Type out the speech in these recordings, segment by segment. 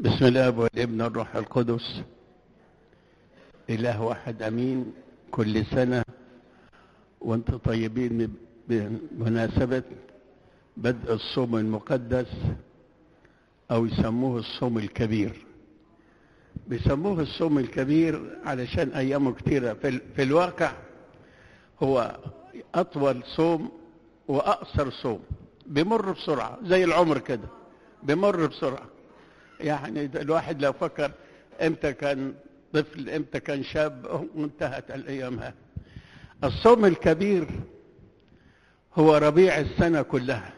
بسم الله والابن الروح القدس إله واحد أمين كل سنة وانتم طيبين بمناسبة بدء الصوم المقدس أو يسموه الصوم الكبير بيسموه الصوم الكبير علشان أيامه كتيرة في, ال... في الواقع هو أطول صوم وأقصر صوم بيمر بسرعة زي العمر كده بيمر بسرعة يعني الواحد لو فكر امتى كان طفل امتى كان شاب وانتهت الايام هذه الصوم الكبير هو ربيع السنة كلها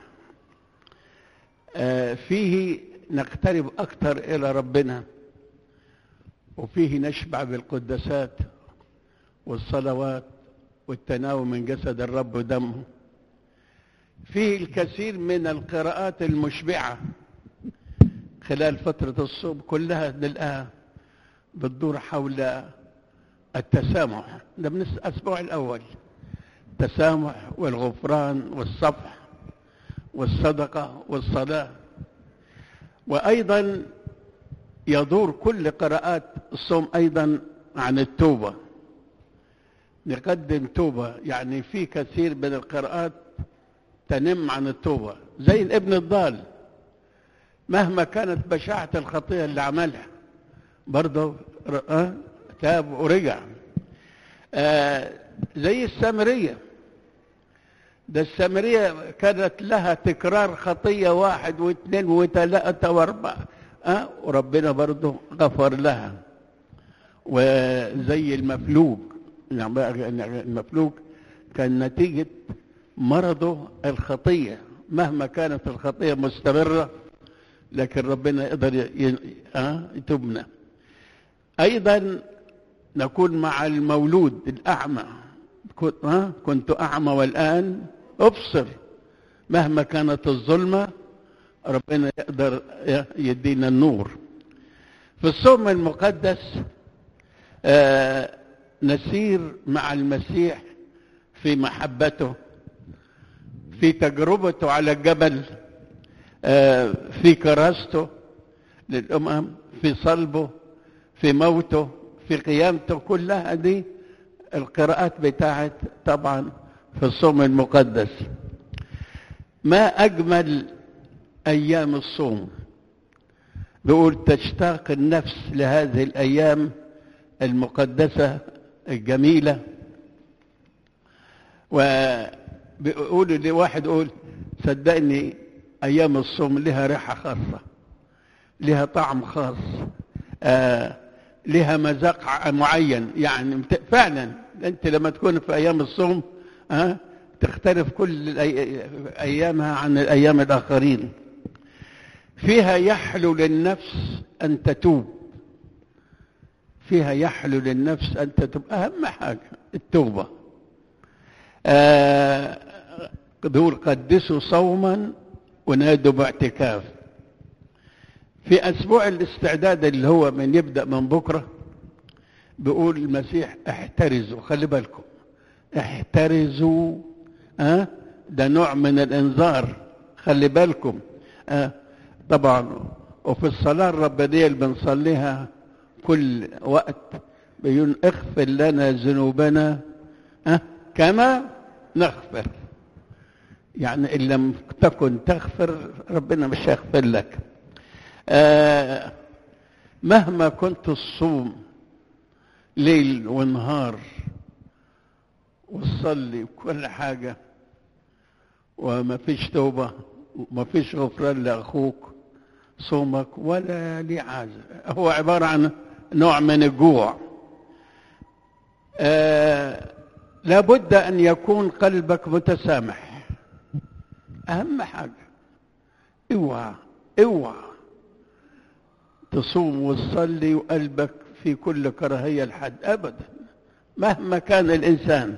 آه فيه نقترب أكثر إلى ربنا وفيه نشبع بالقدسات والصلوات والتناول من جسد الرب ودمه فيه الكثير من القراءات المشبعة خلال فترة الصوم كلها نلقاها بتدور حول التسامح ده من الأسبوع الأول التسامح والغفران والصفح والصدقة والصلاة وأيضا يدور كل قراءات الصوم أيضا عن التوبة نقدم توبة يعني في كثير من القراءات تنم عن التوبة زي الابن الضال مهما كانت بشاعة الخطية اللي عملها برضه أه؟ تاب ورجع آه زي السامرية ده السامرية كانت لها تكرار خطية واحد واثنين وثلاثة واربعة أه؟ وربنا برضه غفر لها وزي المفلوج المفلوج كان نتيجة مرضه الخطية مهما كانت الخطية مستمرة لكن ربنا يقدر يتوبنا أيضا نكون مع المولود الأعمى كنت أعمى والآن أبصر مهما كانت الظلمة ربنا يقدر يدينا النور في الصوم المقدس نسير مع المسيح في محبته في تجربته على الجبل في كراسته للأمم في صلبه في موته في قيامته كلها دي القراءات بتاعت طبعا في الصوم المقدس ما أجمل أيام الصوم بيقول تشتاق النفس لهذه الأيام المقدسة الجميلة وبيقول لي واحد يقول صدقني أيام الصوم لها ريحة خاصة لها طعم خاص آه لها مذاق معين يعني فعلا أنت لما تكون في أيام الصوم آه تختلف كل أيامها عن الأيام الآخرين فيها يحلو للنفس أن تتوب فيها يحلو للنفس أن تتوب أهم حاجة التوبة آه دول قدسوا صوما ونادوا باعتكاف في أسبوع الاستعداد اللي هو من يبدأ من بكرة بيقول المسيح احترزوا خلي بالكم احترزوا أه؟ ده نوع من الانذار خلي بالكم أه؟ طبعا وفي الصلاة الربانية اللي بنصليها كل وقت بيقول اغفر لنا ذنوبنا أه؟ كما نغفر يعني إن لم تكن تغفر ربنا مش هيغفر لك آه مهما كنت الصوم ليل ونهار وتصلي وكل حاجة وما فيش توبة وما فيش غفران لأخوك صومك ولا لي عازة هو عبارة عن نوع من الجوع آه لابد أن يكون قلبك متسامح أهم حاجة اوعى اوعى تصوم وتصلي وقلبك في كل كراهية لحد أبدا مهما كان الإنسان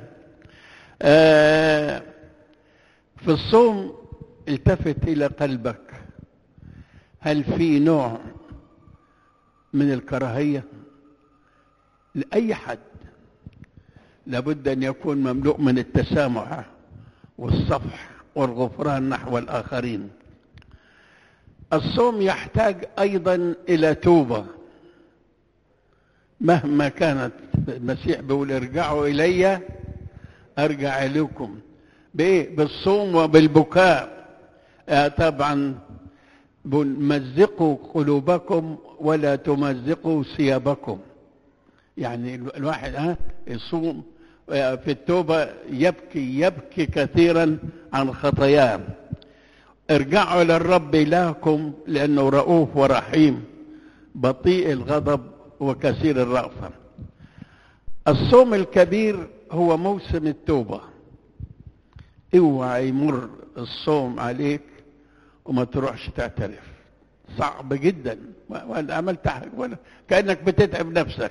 آه في الصوم التفت إلى قلبك هل في نوع من الكراهية لأي حد لابد أن يكون مملوء من التسامح والصفح والغفران نحو الآخرين الصوم يحتاج ايضا الى توبه مهما كانت المسيح بيقول ارجعوا الي ارجع اليكم بايه بالصوم وبالبكاء آه طبعا مزقوا قلوبكم ولا تمزقوا ثيابكم يعني الواحد ها يصوم في التوبة يبكي يبكي كثيرا عن خطاياه ارجعوا للرب إلهكم لأنه رؤوف ورحيم بطيء الغضب وكثير الرأفة الصوم الكبير هو موسم التوبة اوعى يمر الصوم عليك وما تروحش تعترف صعب جدا وانا عملت حاجه ولا كانك بتتعب نفسك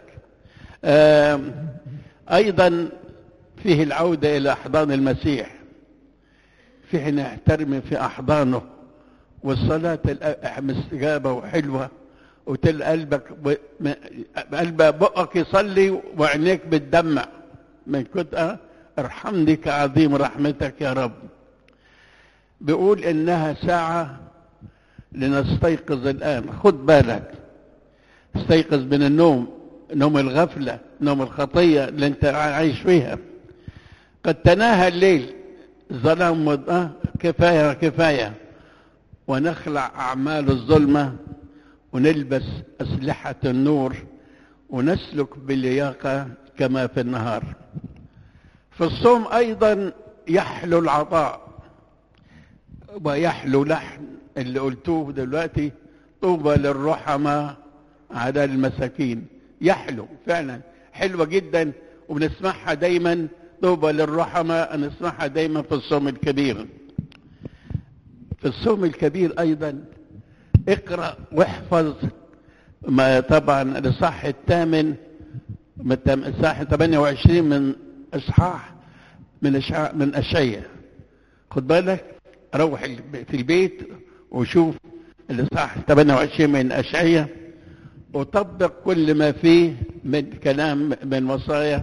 ايضا فيه العوده الى احضان المسيح فيه نحترم في احضانه والصلاه مستجابه وحلوه وتل قلبك قلب بقك يصلي وعينيك بتدمع من كنت ارحمني كعظيم رحمتك يا رب بيقول انها ساعة لنستيقظ الان خد بالك استيقظ من النوم نوم الغفلة نوم الخطية اللي انت عايش فيها قد تناهى الليل ظلام آه كفاية كفاية ونخلع أعمال الظلمة ونلبس أسلحة النور ونسلك باللياقة كما في النهار في الصوم أيضا يحلو العطاء ويحلو لحن اللي قلتوه دلوقتي طوبى للرحمة على المساكين يحلو فعلا حلوة جدا وبنسمعها دايما طوبى للرحمة نسمعها دايما في الصوم الكبير في الصوم الكبير أيضا اقرأ واحفظ ما طبعا الإصحاح الثامن الإصحاح 28 من إصحاح من إشعاع من أشعية خد بالك روح في البيت وشوف الإصحاح 28 من أشعية وطبق كل ما فيه من كلام من وصايا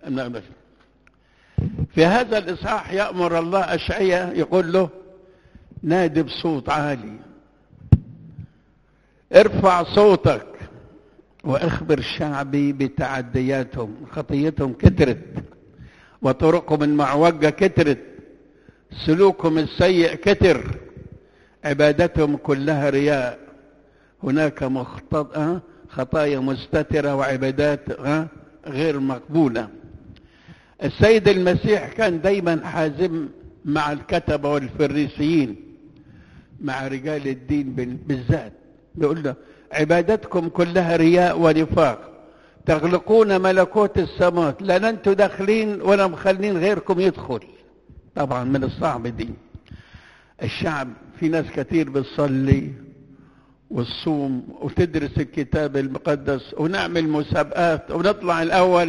في هذا الإصحاح يأمر الله أشعية يقول له نادي بصوت عالي ارفع صوتك واخبر شعبي بتعدياتهم خطيتهم كترت وطرقهم المعوجة كترت سلوكهم السيء كتر عبادتهم كلها رياء هناك مخطئة خطايا مستترة وعبادات غير مقبولة السيد المسيح كان دايما حازم مع الكتبة والفريسيين مع رجال الدين بالذات بيقول له عبادتكم كلها رياء ونفاق تغلقون ملكوت السماوات لا انتوا داخلين ولا مخلين غيركم يدخل طبعا من الصعب دي الشعب في ناس كتير بتصلي والصوم وتدرس الكتاب المقدس ونعمل مسابقات ونطلع الاول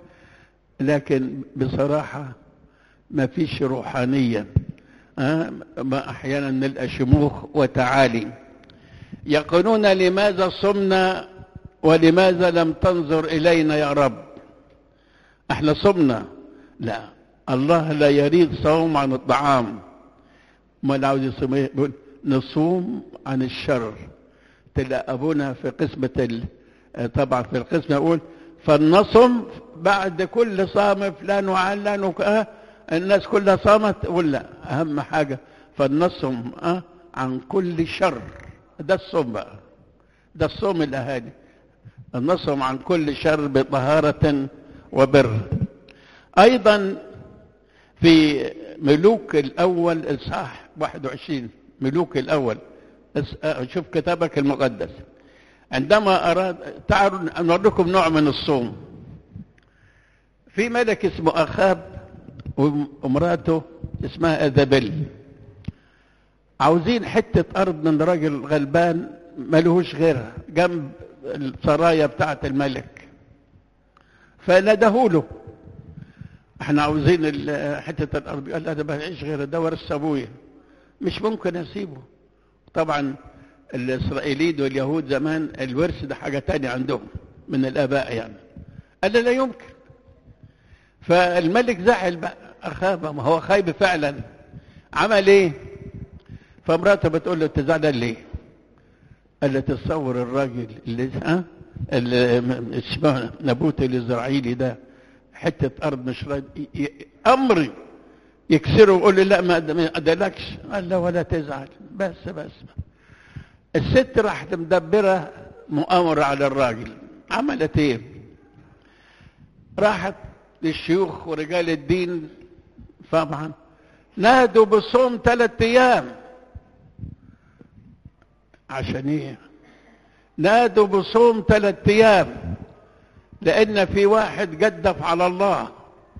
لكن بصراحه ما فيش روحانيه أه؟ ما احيانا نلقى شموخ وتعالي يقولون لماذا صمنا ولماذا لم تنظر الينا يا رب احنا صمنا لا الله لا يريد صوم عن الطعام ما عاوز يصوم ايه يقول نصوم عن الشر تلاقي ابونا في قسمه ال... طبعا في القسمه يقول فلنصم بعد كل صام فلان وعلان وك... آه الناس كلها صامت ولا اهم حاجه فلنصم آه عن كل شر ده الصوم بقى ده الصوم الاهالي النصم عن كل شر بطهاره وبر ايضا في ملوك الاول اصحاح 21 ملوك الاول شوف كتابك المقدس عندما اراد تعالوا نوريكم نوع من الصوم في ملك اسمه اخاب ومراته اسمها اذابيل عاوزين حته ارض من راجل غلبان ملهوش غيرها جنب السرايا بتاعه الملك فندهوا له احنا عاوزين حته الارض قال انا بعيش غير ده ورث ابويا مش ممكن اسيبه طبعا الاسرائيليين واليهود زمان الورث ده حاجه تانية عندهم من الاباء يعني قال لا يمكن فالملك زعل بقى اخاب ما هو خايب فعلا عمل ايه فمراته بتقول له انت زعلان ليه قال له تصور الراجل اللي ها اللي اسمه نبوت الإسرائيلي ده حتة أرض مش راضي ي- ي- أمري يكسره ويقول لي لا ما ما أدلكش قال له ولا تزعل بس بس الست راحت مدبرة مؤامرة على الراجل عملت ايه راحت للشيوخ ورجال الدين طبعا نادوا بصوم ثلاثة ايام عشان ايه نادوا بصوم ثلاثة ايام لان في واحد جدف على الله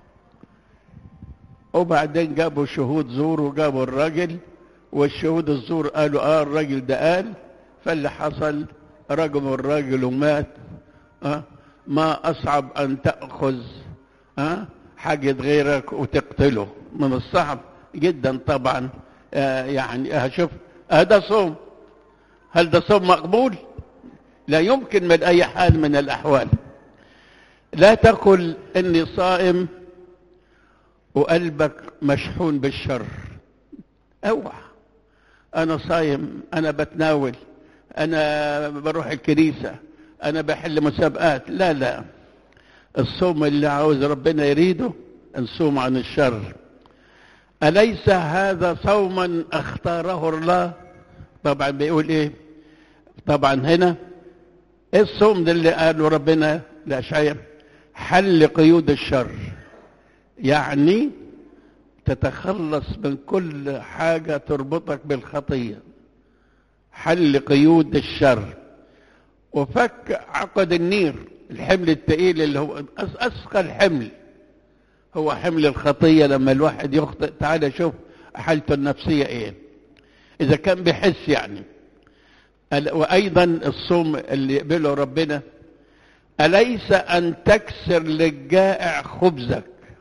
وبعدين جابوا شهود زور وجابوا الراجل والشهود الزور قالوا اه الراجل ده قال فاللي حصل رجموا الراجل ومات آه ما اصعب ان تاخذ آه حاجه غيرك وتقتله من الصعب جدا طبعا آه يعني هشوف هذا صوم هل ده صوم مقبول لا يمكن من اي حال من الاحوال لا تقل اني صائم وقلبك مشحون بالشر اوعى انا صايم انا بتناول انا بروح الكنيسه انا بحل مسابقات لا لا الصوم اللي عاوز ربنا يريده نصوم عن الشر اليس هذا صوما اختاره الله طبعا بيقول ايه طبعا هنا ايه الصوم ده اللي قاله ربنا لاشعياء حل قيود الشر يعني تتخلص من كل حاجة تربطك بالخطية حل قيود الشر وفك عقد النير الحمل الثقيل اللي هو أس- أثقل حمل هو حمل الخطية لما الواحد يخطئ تعالى شوف حالته النفسية ايه إذا كان بيحس يعني ال- وأيضا الصوم اللي يقبله ربنا أليس أن تكسر للجائع خبزك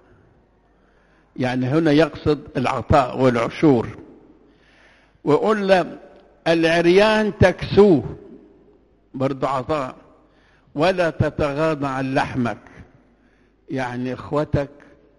يعني هنا يقصد العطاء والعشور ويقول له العريان تكسوه برضه عطاء ولا تتغاضى عن لحمك يعني اخوتك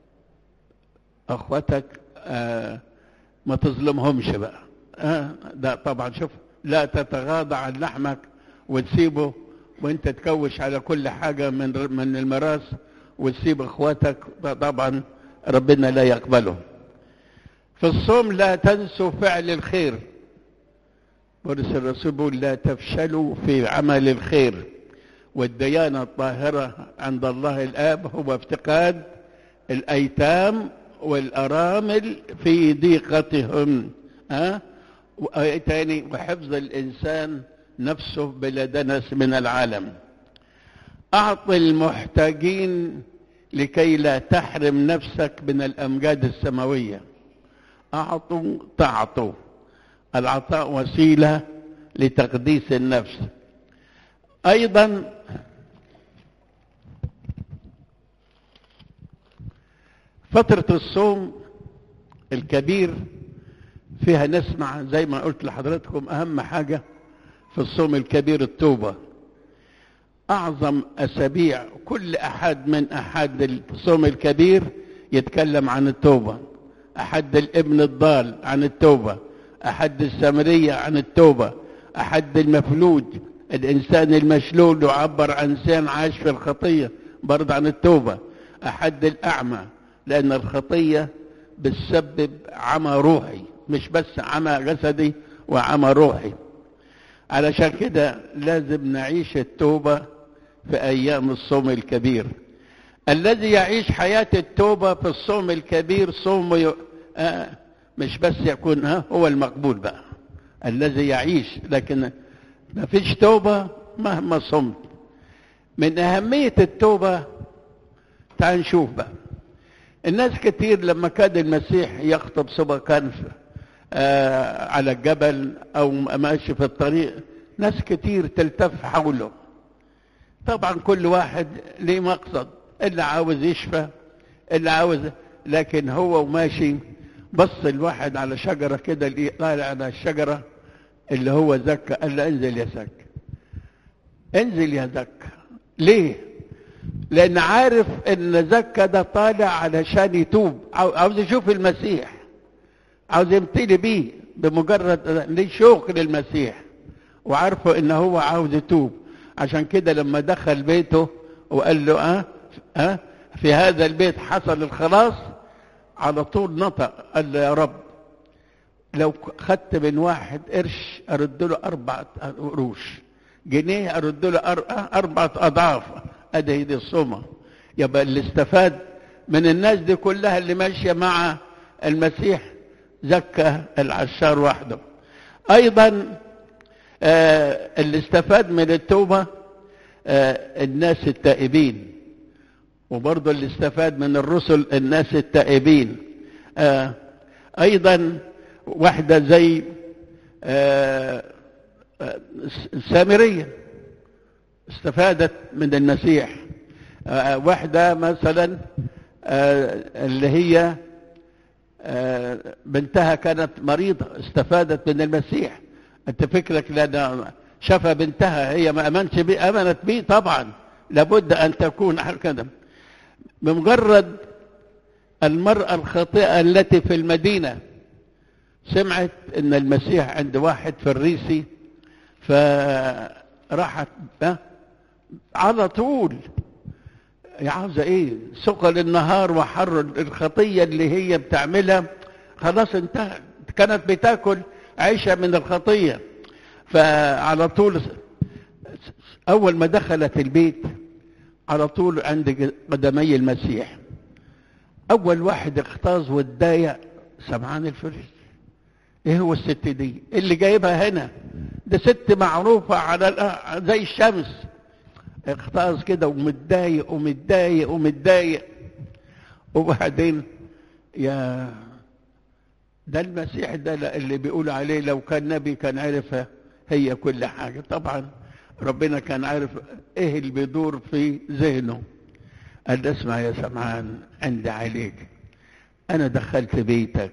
اخوتك آه ما تظلمهمش بقى آه ده طبعا شوف لا تتغاضى عن لحمك وتسيبه وانت تكوش على كل حاجه من من الميراث وتسيب اخواتك طبعا ربنا لا يقبله في الصوم لا تنسوا فعل الخير بولس الرسول بيقول لا تفشلوا في عمل الخير والديانة الطاهرة عند الله الآب هو افتقاد الأيتام والأرامل في ضيقتهم ها وآية تاني وحفظ الإنسان نفسه بلا دنس من العالم أعط المحتاجين لكي لا تحرم نفسك من الأمجاد السماوية أعطوا تعطوا العطاء وسيلة لتقديس النفس أيضا فترة الصوم الكبير فيها نسمع زي ما قلت لحضراتكم أهم حاجة في الصوم الكبير التوبة أعظم أسابيع كل أحد من أحد الصوم الكبير يتكلم عن التوبة أحد الابن الضال عن التوبة أحد السامرية عن التوبة أحد المفلوج الإنسان المشلول يعبر عن إنسان عاش في الخطية برضه عن التوبة أحد الأعمى لأن الخطية بتسبب عمى روحي مش بس عمى جسدي وعمى روحي علشان كده لازم نعيش التوبة في أيام الصوم الكبير الذي يعيش حياة التوبة في الصوم الكبير صوم ي... آه مش بس يكون ها هو المقبول بقى الذي يعيش لكن ما فيش توبة مهما صمت من أهمية التوبة تعال نشوف بقى الناس كتير لما كان المسيح يخطب سواء كان في آه على الجبل أو ماشي في الطريق ناس كتير تلتف حوله طبعا كل واحد ليه مقصد اللي عاوز يشفى اللي عاوز لكن هو وماشي بص الواحد على شجرة كده اللي طالع على الشجرة اللي هو زكى قال له انزل يا زكى انزل يا زكى ليه لان عارف ان زكى ده طالع علشان يتوب عاوز يشوف المسيح عاوز يمتلي بيه بمجرد ليه شوق للمسيح وعارفه ان هو عاوز يتوب عشان كده لما دخل بيته وقال له اه اه في هذا البيت حصل الخلاص على طول نطق قال له يا رب لو خدت من واحد قرش ارد له اربع قروش جنيه ارد له اربعة اضعاف ادي دي الصومة يبقى اللي استفاد من الناس دي كلها اللي ماشية مع المسيح زكى العشار وحده ايضا آه اللي استفاد من التوبة آه الناس التائبين وبرضه اللي استفاد من الرسل الناس التائبين آه ايضا واحدة زي السامرية استفادت من المسيح واحدة مثلا اللي هي بنتها كانت مريضة استفادت من المسيح انت فكرك لان شاف بنتها هي ما امنش بيه امنت بيه طبعا لابد ان تكون كده بمجرد المرأة الخاطئة التي في المدينة سمعت ان المسيح عند واحد فريسي فراحت على طول عاوزه ايه ثقل النهار وحر الخطيه اللي هي بتعملها خلاص انتهت كانت بتاكل عيشه من الخطيه فعلى طول اول ما دخلت البيت على طول عند قدمي المسيح اول واحد اغتاظ واتضايق سمعان الفريسي ايه هو الست دي اللي جايبها هنا ده ست معروفة على زي الشمس اغتاظ كده ومتضايق ومتضايق ومتضايق وبعدين يا ده المسيح ده اللي بيقول عليه لو كان نبي كان عرفها هي كل حاجة طبعا ربنا كان عارف ايه اللي بيدور في ذهنه قال اسمع يا سمعان عندي عليك انا دخلت بيتك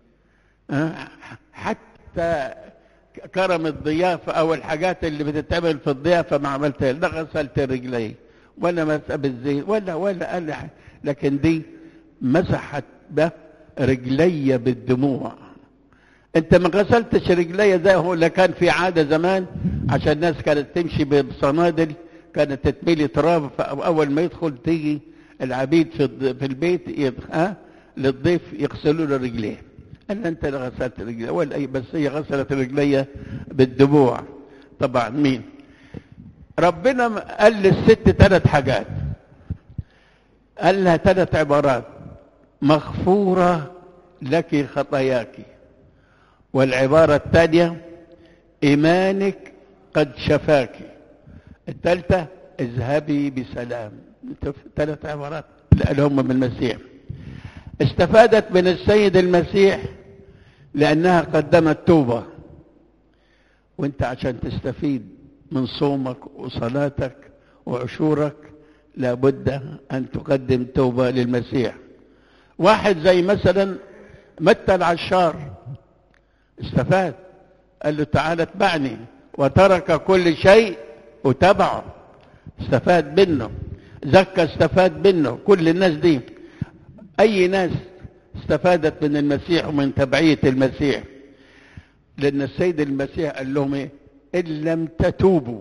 حتى كرم الضيافة أو الحاجات اللي بتتعمل في الضيافة ما عملتها لا غسلت رجلي ولا مسح بالزيت ولا ولا قال لكن دي مسحت رجلي بالدموع انت ما غسلتش رجلي زي هو اللي كان في عاده زمان عشان الناس كانت تمشي بصنادل كانت تتملي تراب فاول ما يدخل تيجي العبيد في في البيت ها للضيف يغسلوا له رجليه قال انت اللي غسلت رجلي ولا اي بس هي غسلت رجلي بالدموع طبعا مين ربنا قال للست ثلاث حاجات قال لها ثلاث عبارات مغفورة لك خطاياك والعبارة الثانية إيمانك قد شفاك الثالثة اذهبي بسلام ثلاث عبارات اللي هم من المسيح استفادت من السيد المسيح لأنها قدمت توبة وانت عشان تستفيد من صومك وصلاتك وعشورك لابد أن تقدم توبة للمسيح واحد زي مثلا متى العشار استفاد قال له تعالى اتبعني وترك كل شيء وتبعه استفاد منه زكى استفاد منه كل الناس دي اي ناس استفادت من المسيح ومن تبعية المسيح لان السيد المسيح قال لهم ايه ان لم تتوبوا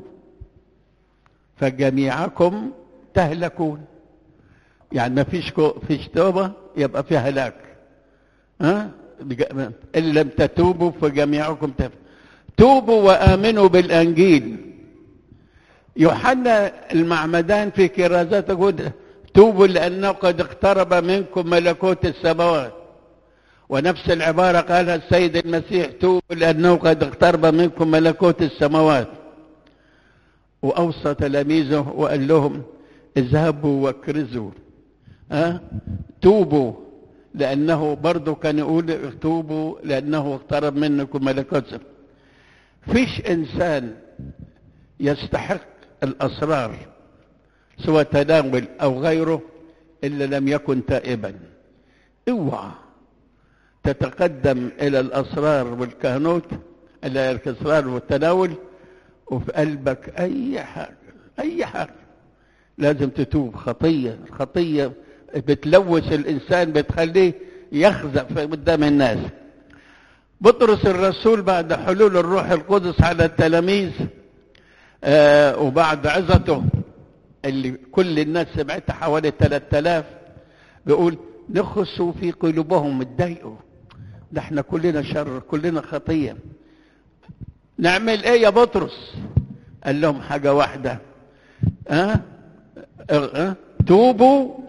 فجميعكم تهلكون يعني ما فيش فيش توبه يبقى في هلاك ها ان لم تتوبوا فجميعكم تهلكون توبوا وامنوا بالانجيل يوحنا المعمدان في كرازات يقول توبوا لأنه قد اقترب منكم ملكوت السماوات ونفس العبارة قالها السيد المسيح توبوا لأنه قد اقترب منكم ملكوت السماوات وأوصى تلاميذه وقال لهم اذهبوا واكرزوا أه؟ توبوا لأنه برضه كان يقول توبوا لأنه اقترب منكم ملكوت السماوات فيش إنسان يستحق الأسرار سواء تناول أو غيره إلا لم يكن تائبا اوعى تتقدم إلى الأسرار والكهنوت إلى الأسرار والتناول وفي قلبك أي حاجة أي حاجة لازم تتوب خطية الخطية بتلوث الإنسان بتخليه يخزق قدام الناس بطرس الرسول بعد حلول الروح القدس على التلاميذ آه وبعد عظته اللي كل الناس سمعتها حوالي 3000 بيقول نخسوا في قلوبهم اتضايقوا ده احنا كلنا شر كلنا خطيه نعمل ايه يا بطرس قال لهم حاجه واحده ها أه؟ أه؟ توبوا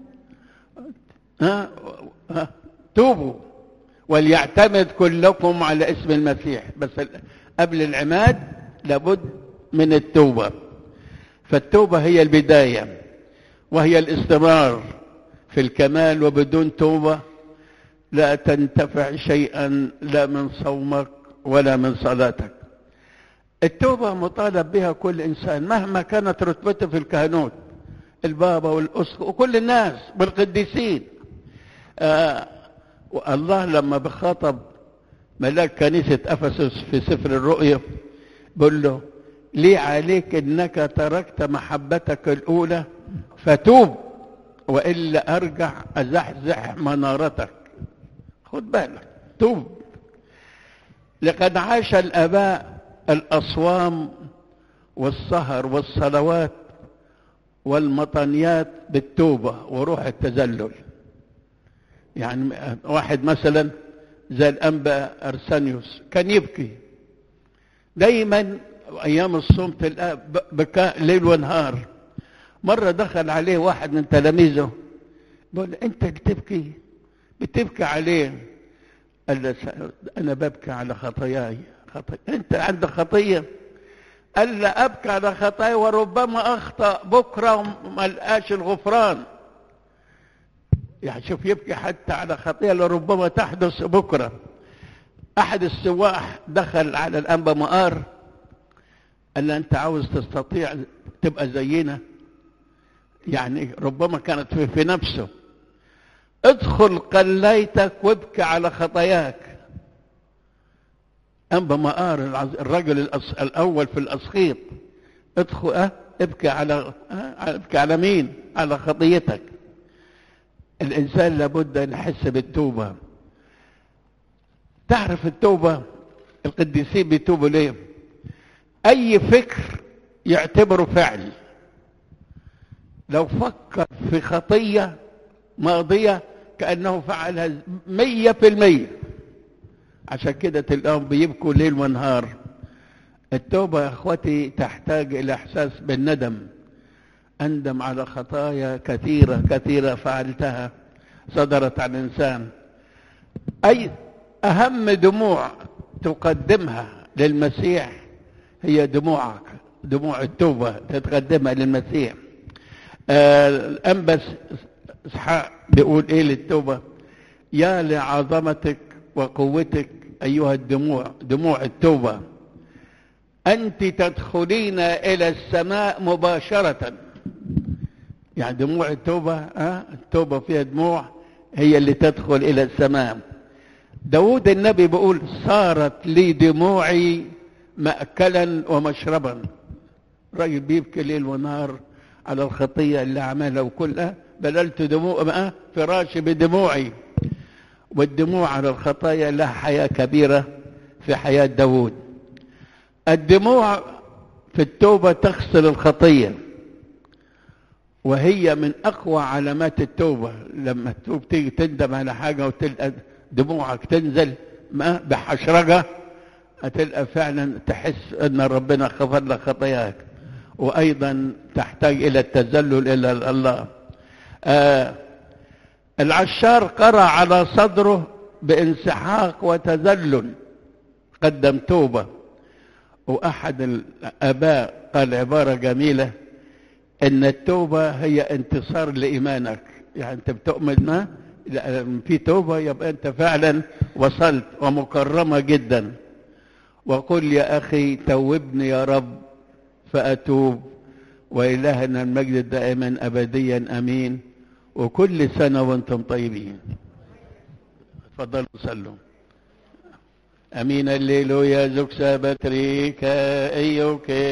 ها أه؟ توبوا وليعتمد كلكم على اسم المسيح بس قبل العماد لابد من التوبه فالتوبه هي البدايه وهي الاستمرار في الكمال وبدون توبه لا تنتفع شيئا لا من صومك ولا من صلاتك التوبه مطالب بها كل انسان مهما كانت رتبته في الكهنوت البابا والاسقف وكل الناس والقديسين آه والله لما بخاطب ملاك كنيسة أفسس في سفر الرؤيا بقول له ليه عليك انك تركت محبتك الاولى فتوب والا ارجع ازحزح منارتك خد بالك توب لقد عاش الاباء الاصوام والسهر والصلوات والمطنيات بالتوبه وروح التذلل يعني واحد مثلا زي الانبا ارسانيوس كان يبكي دايما ايام الصوم تلقاه بكاء ليل ونهار مره دخل عليه واحد من تلاميذه بيقول انت اللي تبكي بتبكي عليه قال له انا ببكي على خطاياي خطايا انت عندك خطيه قال له ابكي على خطاياي وربما اخطا بكره وما لقاش الغفران يعني شوف يبكي حتى على خطيه لربما تحدث بكره احد السواح دخل على الانبا مقار قال له انت عاوز تستطيع تبقى زينا يعني ربما كانت في, في نفسه ادخل قليتك وابكي على خطاياك انبا مقار الرجل الاول في الاسخيط ادخل اه ابكي على اه ابكي على مين على خطيتك الانسان لابد ان يحس بالتوبه تعرف التوبه القديسين بيتوبوا ليه اي فكر يعتبره فعل لو فكر في خطيه ماضيه كانه فعلها مية في المية عشان كده تلاقيهم بيبكوا ليل ونهار التوبه يا اخوتي تحتاج الى احساس بالندم أندم على خطايا كثيرة كثيرة فعلتها صدرت عن الإنسان أي أهم دموع تقدمها للمسيح هي دموعك دموع التوبة تتقدمها للمسيح آه الأنبس إسحاق بيقول إيه للتوبة يا لعظمتك وقوتك أيها الدموع دموع التوبة أنت تدخلين إلى السماء مباشرةً يعني دموع التوبة أه؟ التوبة فيها دموع هي اللي تدخل إلى السماء داود النبي بيقول صارت لي دموعي مأكلا ومشربا راجل بيبكي ليل ونهار على الخطية اللي عملها وكلها بللت دموع أه؟ فراشي بدموعي والدموع على الخطايا لها حياة كبيرة في حياة داود الدموع في التوبة تغسل الخطيه وهي من اقوى علامات التوبه لما تتوب تيجي تندم على حاجه وتلقى دموعك تنزل ما بحشرجه هتلقى فعلا تحس ان ربنا غفر لك خطاياك وايضا تحتاج الى التذلل الى الله آه العشار قرأ على صدره بانسحاق وتذلل قدم توبه واحد الاباء قال عباره جميله ان التوبه هي انتصار لايمانك يعني انت بتؤمن ما في توبه يبقى انت فعلا وصلت ومكرمه جدا وقل يا اخي توبني يا رب فاتوب والهنا المجد دائما ابديا امين وكل سنه وانتم طيبين تفضلوا صلوا امين الليل يا زكسا بتريك ايوك